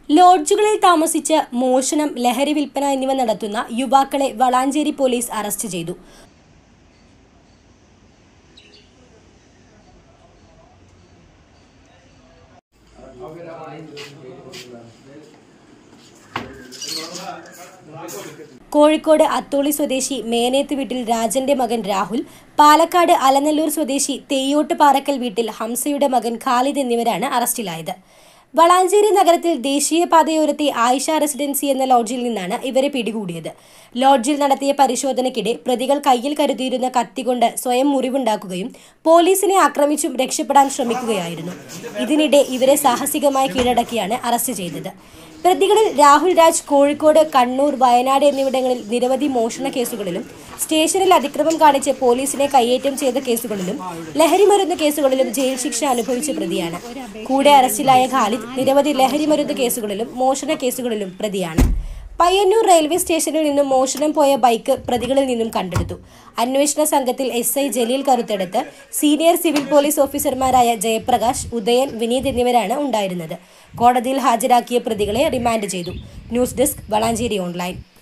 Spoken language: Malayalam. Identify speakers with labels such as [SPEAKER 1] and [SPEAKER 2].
[SPEAKER 1] ലോഡ്ജുകളിൽ താമസിച്ച് മോഷണം ലഹരി വിൽപ്പന എന്നിവ നടത്തുന്ന യുവാക്കളെ വളാഞ്ചേരി പോലീസ് അറസ്റ്റ് ചെയ്തു കോഴിക്കോട് അത്തോളി സ്വദേശി മേനേത്ത് വീട്ടിൽ രാജന്റെ മകൻ രാഹുൽ പാലക്കാട് അലനല്ലൂർ സ്വദേശി തെയ്യോട്ട് പാറക്കൽ വീട്ടിൽ ഹംസയുടെ മകൻ ഖാലിദ് എന്നിവരാണ് അറസ്റ്റിലായത് വളാഞ്ചേരി നഗരത്തിൽ ദേശീയപാതയോരത്തെ ആയിഷ റെസിഡൻസി എന്ന ലോഡ്ജിൽ നിന്നാണ് ഇവരെ പിടികൂടിയത് ലോഡ്ജിൽ നടത്തിയ പരിശോധനയ്ക്കിടെ പ്രതികൾ കയ്യിൽ കരുതിയിരുന്ന കത്തികൊണ്ട് സ്വയം മുറിവുണ്ടാക്കുകയും പോലീസിനെ ആക്രമിച്ചും രക്ഷപ്പെടാൻ ശ്രമിക്കുകയായിരുന്നു ഇതിനിടെ ഇവരെ സാഹസികമായി കീഴടക്കിയാണ് അറസ്റ്റ് ചെയ്തത് പ്രതികളിൽ രാഹുൽ രാജ് കോഴിക്കോട് കണ്ണൂർ വയനാട് എന്നിവിടങ്ങളിൽ നിരവധി മോഷണ കേസുകളിലും സ്റ്റേഷനിൽ അതിക്രമം കാണിച്ച് പോലീസിനെ കയ്യേറ്റം ചെയ്ത കേസുകളിലും ലഹരിമരുന്ന് കേസുകളിലും ജയിൽ ശിക്ഷ അനുഭവിച്ച പ്രതിയാണ് കൂടെ അറസ്റ്റിലായ ഖാലിദ് നിരവധി ലഹരിമരുന്ന് കേസുകളിലും മോഷണ കേസുകളിലും പ്രതിയാണ് പയ്യന്നൂർ റെയിൽവേ സ്റ്റേഷനിൽ നിന്നും മോഷണം പോയ ബൈക്ക് പ്രതികളിൽ നിന്നും കണ്ടെടുത്തു അന്വേഷണ സംഘത്തിൽ എസ് ഐ ജലീൽ കറുത്തെടുത്ത് സീനിയർ സിവിൽ പോലീസ് ഓഫീസർമാരായ ജയപ്രകാശ് ഉദയൻ വിനീത് എന്നിവരാണ് ഉണ്ടായിരുന്നത് കോടതിയിൽ ഹാജരാക്കിയ പ്രതികളെ റിമാൻഡ് ചെയ്തു ന്യൂസ് ഡെസ്ക് വളാഞ്ചേരി ഓൺലൈൻ